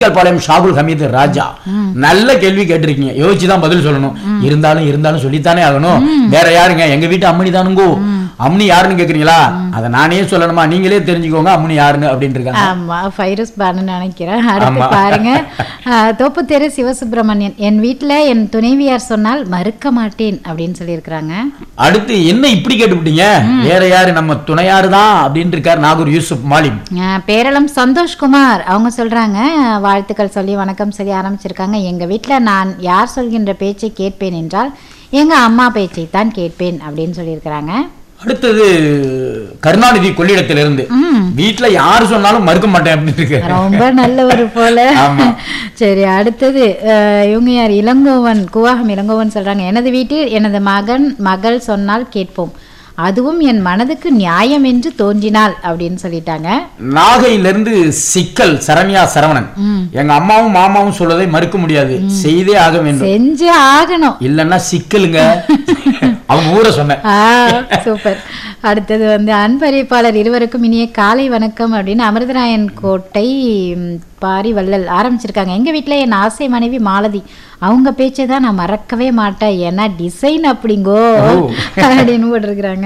பாளையம் ஷாகுல் ஹமீது ராஜா நல்ல கேள்வி கேட்டிருக்கீங்க யோசிச்சு தான் பதில் சொல்லணும் இருந்தாலும் இருந்தாலும் சொல்லித்தானே ஆகணும் வேற யாருங்க எங்க வீட்டு அம்மனி தானுங்கோ அம்மனி யாருன்னு கேக்குறீங்களா அதை நானே சொல்லணுமா நீங்களே தெரிஞ்சுக்கோங்க அம்மனி யாருன்னு அப்படின்னு இருக்காங்க ஆமா ஃபைரஸ் பானு நினைக்கிறேன் அடுத்து ஆமா. பாருங்க ஆஹ், தோப்புத்தெரு சிவசுப்பிரமணியன் என் வீட்ல என் துணைவியார் சொன்னால் மறுக்க மாட்டேன் அப்படின்னு சொல்லியிருக்கிறாங்க அடுத்து என்ன இப்படி கேட்டுவிட்டீங்க வேற யாரு நம்ம துணையாரு தான் அப்படின்னு இருக்காரு நாகூர் யூசுப் மாலிம் ஆஹ், பேரளம் சந்தோஷ்குமார் அவங்க சொல்றாங்க வாழ்த்துக்கள் சொல்லி வணக்கம் சொல்லி ஆரம்பிச்சிருக்காங்க எங்க வீட்ல நான் யார் சொல்கின்ற பேச்சை கேட்பேன் என்றால் எங்க அம்மா பேச்சை தான் கேட்பேன் அப்படின்னு சொல்லியிருக்கிறாங்க அடுத்தது கருணாநிதி கொள்ளிடத்திலிருந்து வீட்டுல யாரு சொன்னாலும் மறுக்க மாட்டேன் அப்படின்னு இருக்கு ரொம்ப நல்லவர் போல ஆமா. சரி அடுத்தது அஹ், இவங்க யார் இளங்கோவன் குவாகம் இளங்கோவன் சொல்றாங்க எனது வீட்டில் எனது மகன் மகள் சொன்னால் கேட்போம் அதுவும் என் மனதுக்கு நியாயம் என்று தோன்றினாள் அப்படின்னு சொல்லிட்டாங்க நாகையிலிருந்து சிக்கல் சரண்யா சரவணன் எங்க அம்மாவும் மாமாவும் சொல்வதை மறுக்க முடியாது செய்தே ஆக வேண்டும் செஞ்சு ஆகணும் இல்லன்னா சிக்கலுங்க அவங்க ஊரை சொன்னேன் ஆ சூப்பர் அடுத்தது வந்து அன்பறிவிப்பாளர் இருவருக்கும் இனிய காலை வணக்கம் அப்படின்னு அமிர்தராயன் கோட்டை ம், பாரி வள்ளல் ஆரம்பிச்சிருக்காங்க எங்க வீட்ல என் ஆசை மனைவி மாலதி அவங்க பேச்சை தான் நான் மறக்கவே மாட்டேன் ஏன்னா டிசைன் அப்படிங்கோ ஓ. அப்படின்னு போட்டிருக்கிறாங்க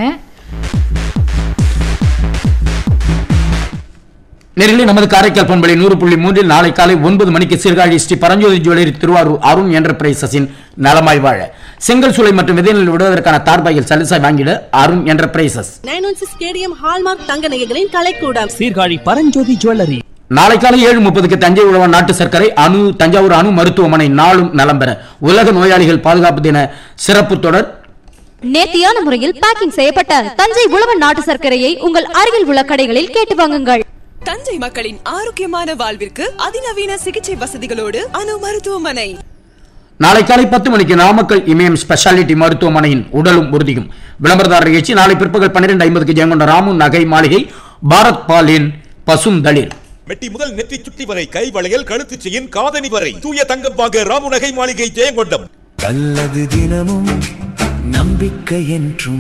நேரில் நமது காரைக்கால் பண்பலை நூறு புள்ளி மூன்றில் நாளை காலை ஒன்பது மணிக்கு சீர்காழி ஸ்ரீ பரஞ்சோதி ஜுவல்லரி திருவாரூர் அருண் என்டர்பிரைசஸின் நலமாய் வாழ செங்கல் சூளை மற்றும் விதைநெல் விடுவதற்கான தார்பாயில் சலுசாய் வாங்கிட Arun enterprises nine one six KDM hallmark தங்க நகைகளின் கலைக்கூடம் சீர்காழி பரஞ்சோதி ஜுவல்லரி நாளை காலை ஏழு முப்பதுக்கு தஞ்சை உழவன் நாட்டு சர்க்கரை அணு தஞ்சாவூர் அணு மருத்துவமனை நாளும் நலம் பெற உலக நோயாளிகள் பாதுகாப்பு தின சிறப்பு தொடர் நேர்த்தியான முறையில் பேக்கிங் செய்யப்பட்ட தஞ்சை உழவன் நாட்டு சர்க்கரையை உங்கள் அருகில் உள்ள கடைகளில் கேட்டு வாங்குங்கள் தஞ்சை மக்களின் ஆரோக்கியமான வாழ்விற்கு அதிநவீன சிகிச்சை வசதிகளோடு அணு மருத்துவமனை நாளை காலை பத்து மணிக்கு நாமக்கல் இமயம் ஸ்பெஷாலிட்டி மருத்துவமனையின் உடலும் உறுதியும் விளம்பரதாரர் நிகழ்ச்சி நாளை பிற்பகல் பன்னிரண்டு ஐம்பதுக்கு ஜெயங்கொண்ட ராமு நகை மாளிகை பாரத் பாலின் பசும் தளிர் மெட்டி முதல் நெற்றி சுட்டி வரை கை வளையல் கழுத்து செயின் காதணி வரை தூய தங்கம் வாங்க ராமுநகை மாளிகை ஜெயங்கொண்டம் நல்லது தினமும் நம்பிக்கை என்றும்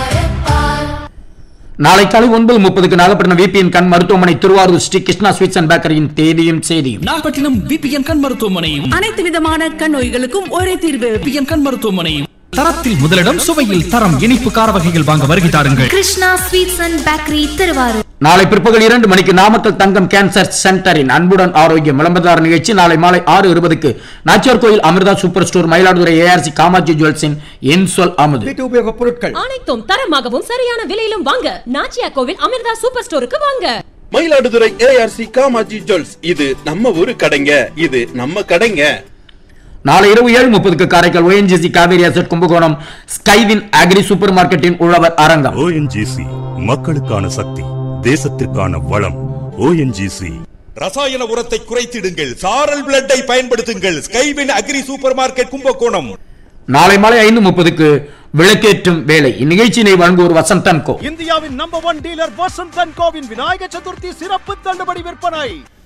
நாளை காலை ஒன்பது முப்பதுக்கு நாகப்பட்டினம் விபிஎன் கண் மருத்துவமனை திருவாரூர் ஸ்ரீ கிருஷ்ணா ஸ்வீட்ஸ் அண்ட் பேக்கரியின் தேதியும் செய்தியும் நாகப்பட்டினம் விபிஎன் கண் மருத்துவமனை அனைத்து விதமான கண் நோய்களுக்கும் ஒரே தீர்வு விபிஎன் கண் மருத்துவமனை தரத்தில் முதலிடம் சுவையில் தரம் இனிப்பு கார வகைகள் வாங்க வருகை தாருங்கள் Krishna sweets and bakery Tiruvarur நாளை பிற்பகல் இரண்டு மணிக்கு நாமக்கல் தங்கம் கேன்சர் சென்டரின் அன்புடன் ஆரோக்கியம் விளம்பரதார நிகழ்ச்சி நாளை மாலை ஆறு இருபதுக்கு Nachiyar Koil Amirtha super store Mayiladuthurai ARC Kamatchi ஜுவல்ஸின் என் சொல் அமுது வீட்டு உபயோக பொருட்கள் அனைத்தும் தரமாகவும் சரியான விலையிலும் வாங்க நாச்சியா கோவில் அமிர்தா சூப்பர் ஸ்டோருக்கு வாங்க மயிலாடுதுறை ஏஆர்சி காமாஜி ஜுவல்ஸ் இது நம்ம ஊரு கடைங்க இது நம்ம கடைங்க நாளை இரவு ஏழு முப்பதுக்கு Karaikal ONGC Cauvery asset Kumbakonam Skywin agri super மார்க்கெட்டின் உழவர் அரங்கம் ஓஎன்ஜிசி மக்களுக்கான சக்தி தேசத்திற்கான வளம் ஓஎன்ஜிசி ரசாயன உரத்தை குறைத்திடுங்கள் சாரல் பிளட்டை பயன்படுத்துங்கள் Skywin agri super market Kumbakonam நாளை மாலை ஐந்து முப்பதுக்கு விளக்கேற்றும் வேலை இந்நிகழ்ச்சியினை வழங்குவோர் வசந்தன் கோ இந்தியாவின் நம்பர் ஒன் டீலர் வசந்தன் கோவின் விநாயக சதுர்த்தி சிறப்பு தள்ளுபடி விற்பனை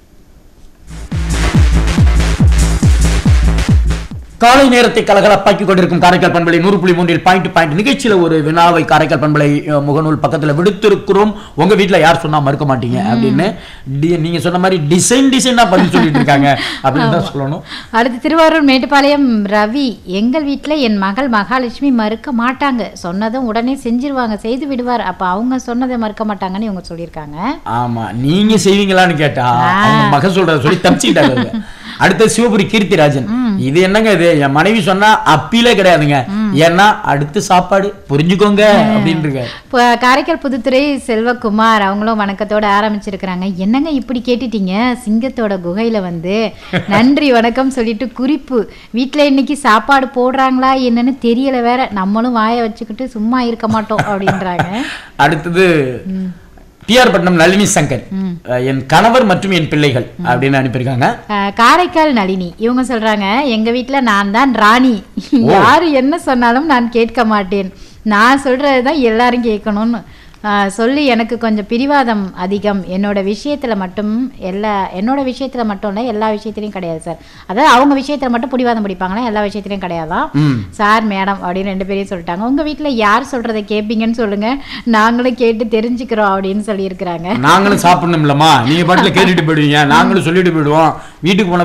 காலை நேரத்தை கலகலப்பாக்கி கொண்டிருக்கும் காரைக்கால் பண்பலை நூறு புள்ளி மூன்றில் பாயிண்ட் பாயிண்ட் நிகழ்ச்சியில ஒரு வினாவை காரைக்கால் பண்பலை அஹ், முகநூல் பக்கத்துல விடுத்திருக்கிறோம் உங்க வீட்ல யார் சொன்னா மறுக்க மாட்டீங்க அப்படின்னு டி- நீங்க சொன்ன மாதிரி டிசைன் டிசைனா பதில் சொல்லிட்டு இருக்காங்க அப்படின்னு தான் சொல்லணும் அடுத்து திருவாரூர் மேட்டுப்பாளையம் ரவி எங்கள் வீட்டில் என் மகள் மகாலட்சுமி மறுக்க மாட்டாங்க சொன்னதும் உடனே செஞ்சிருவாங்க செய்து விடுவார் அப்போ அவங்க சொன்னதை மறுக்க மாட்டாங்கன்னு இவங்க சொல்லியிருக்காங்க ஆமா நீங்க செய்வீங்களான்னு கேட்டா அவங்க மக சொல்றத சொல்லி தப்பிச்சுக்கிட்டாங்க அவங்க. அடுத்து சிவபுரி கீர்த்திராஜன் இது என்னங்க இது என் மனைவி சொன்னா அப்பீலே கிடையாதுங்க ஏன்னா அடுத்து சாப்பாடு புரிஞ்சுக்கோங்க அப்படின்னு இருக்காரு இப்போ காரைக்கால் புதுத்துறை செல்வகுமார் அவங்களும் வணக்கத்தோட ஆரம்பிச்சிருக்கிறாங்க என்னங்க இப்படி கேட்டுட்டீங்க சிங்கத்தோட குகையில வந்து நன்றி வணக்கம் சொல்லிட்டு குறிப்பு வீட்டில் இன்னைக்கு சாப்பாடு போடுறாங்களா என்னன்னு தெரியல வேற நம்மளும் வாயை வச்சுக்கிட்டு சும்மா இருக்க மாட்டோம் அப்படின்றாங்க அடுத்தது டிஆர் பட்னம் நளினி சங்கர் அஹ், என் கணவர் மற்றும் என் பிள்ளைகள் அப்படின்னு அனுப்பியிருக்காங்க அஹ், காரைக்கால் நளினி இவங்க சொல்றாங்க எங்க வீட்ல நான் தான் ராணி யாரு என்ன சொன்னாலும் நான் கேட்க மாட்டேன் நான் சொல்றதுதான் எல்லாரும் கேட்கணும்னு ஆஹ் சொல்லி எனக்கு கொஞ்சம் பிடிவாதம் அதிகம் என்னோட விஷயத்துல மட்டும் எல்லா என்னோட விஷயத்துல மட்டும் இல்லை எல்லா விஷயத்துலையும் கிடையாது சார் அதாவது அவங்க விஷயத்துல மட்டும் பிடிவாதம் பிடிப்பாங்கன்னா எல்லா விஷயத்துலையும் கிடையாதான் ம். சார் மேடம் அப்படின்னு ரெண்டு பேரையும் சொல்லிட்டாங்க உங்க வீட்ல யார் சொல்றதை கேட்பீங்கன்னு சொல்லுங்க நாங்களும் கேட்டு தெரிஞ்சுக்கிறோம் அப்படின்னு சொல்லி இருக்கிறாங்க நாங்களும் சாப்பிடணும் இல்லம்மா நீங்க பாட்டுல கேட்டுட்டு போயிடுவீங்க நாங்களும் சொல்லிட்டு போயிடுவோம் வீட்டுக்கு போன